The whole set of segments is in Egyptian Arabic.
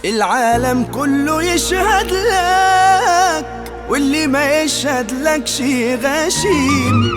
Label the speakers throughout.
Speaker 1: العالم كله يشهد لك واللي ما يشهد لك شي غشيم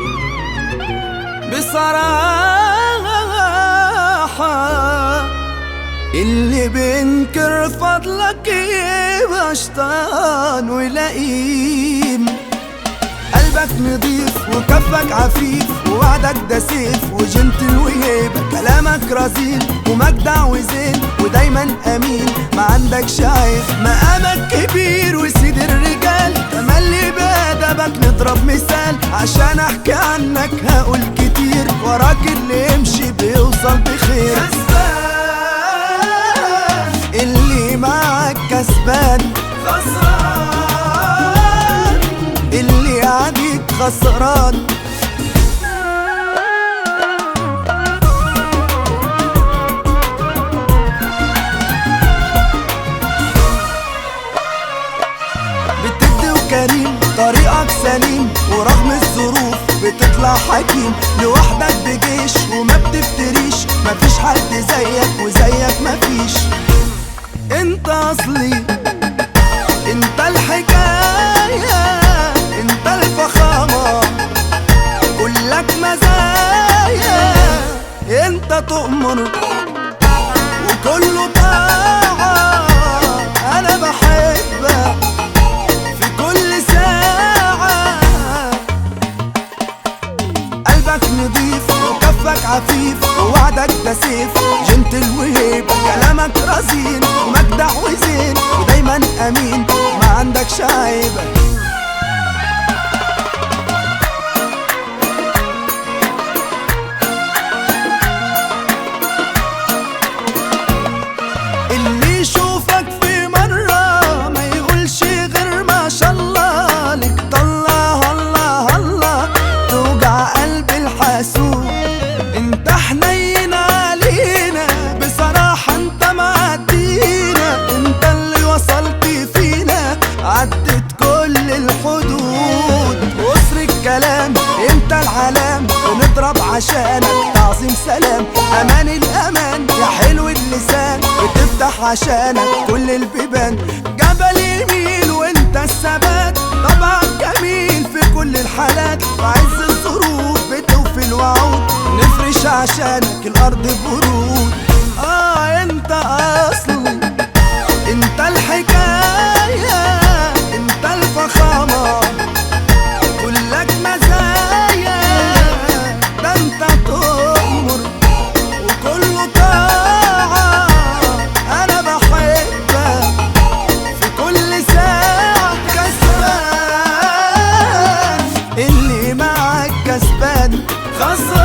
Speaker 1: بصراحة اللي بينكر فضلك يبقى شطان ولئيم قلبك نضيف وكفك عفيف ووعدك ده سيف وجنتل وهيبة كلامك رزين ومجدع وزين ودايما امين ما عندكش عيب مقامك كبير وسيد الرجال تملي بأدبك نضرب مثال عشان احكي عنك هقول كتير وراك اللي يمشي بيوصل بخير اللي معك كسبان خسران اللي عليك خسران بتدي وكريم طريقك سليم ورغم الظروف بتطلع حكيم لوحدك بجيش وما بتفتريش مفيش حد زيك وزيك مفيش انت اصلي انت الحكاية انت الفخامة كلك مزايا انت تؤمر وكله طاعة انا بحبك في كل ساعة قلبك نضيف وكفك عفيف ووعدك ده سيف جنتل وهيبة كلامك رزين ومجدع وزين ودايما امين ما عندكش عيبة اللي يشوفك في مرة ما يقولش غير ما شاء الله لك طلع الله الله توجع قلب الحاسوب انت حنين علينا بصراحة انت معدينا انت اللي وصلت فينا عدت كل الحدود وسر الكلام انت العلام بنضرب عشانك تعظيم سلام امان الامان يا حلو اللسان بتفتح عشانك كل البيبان جبل يميل وانت الثبات طبعك جميل في كل الحالات في عز الظروف بتوفي الوعود نفرش عشانك الارض برود اه انت اصلي انت الحكاية انت الفخامة كلك مزايا ده انت تؤمر وكله طاعة انا بحبك في كل ساعة كسبان اللي معك كسبان خسران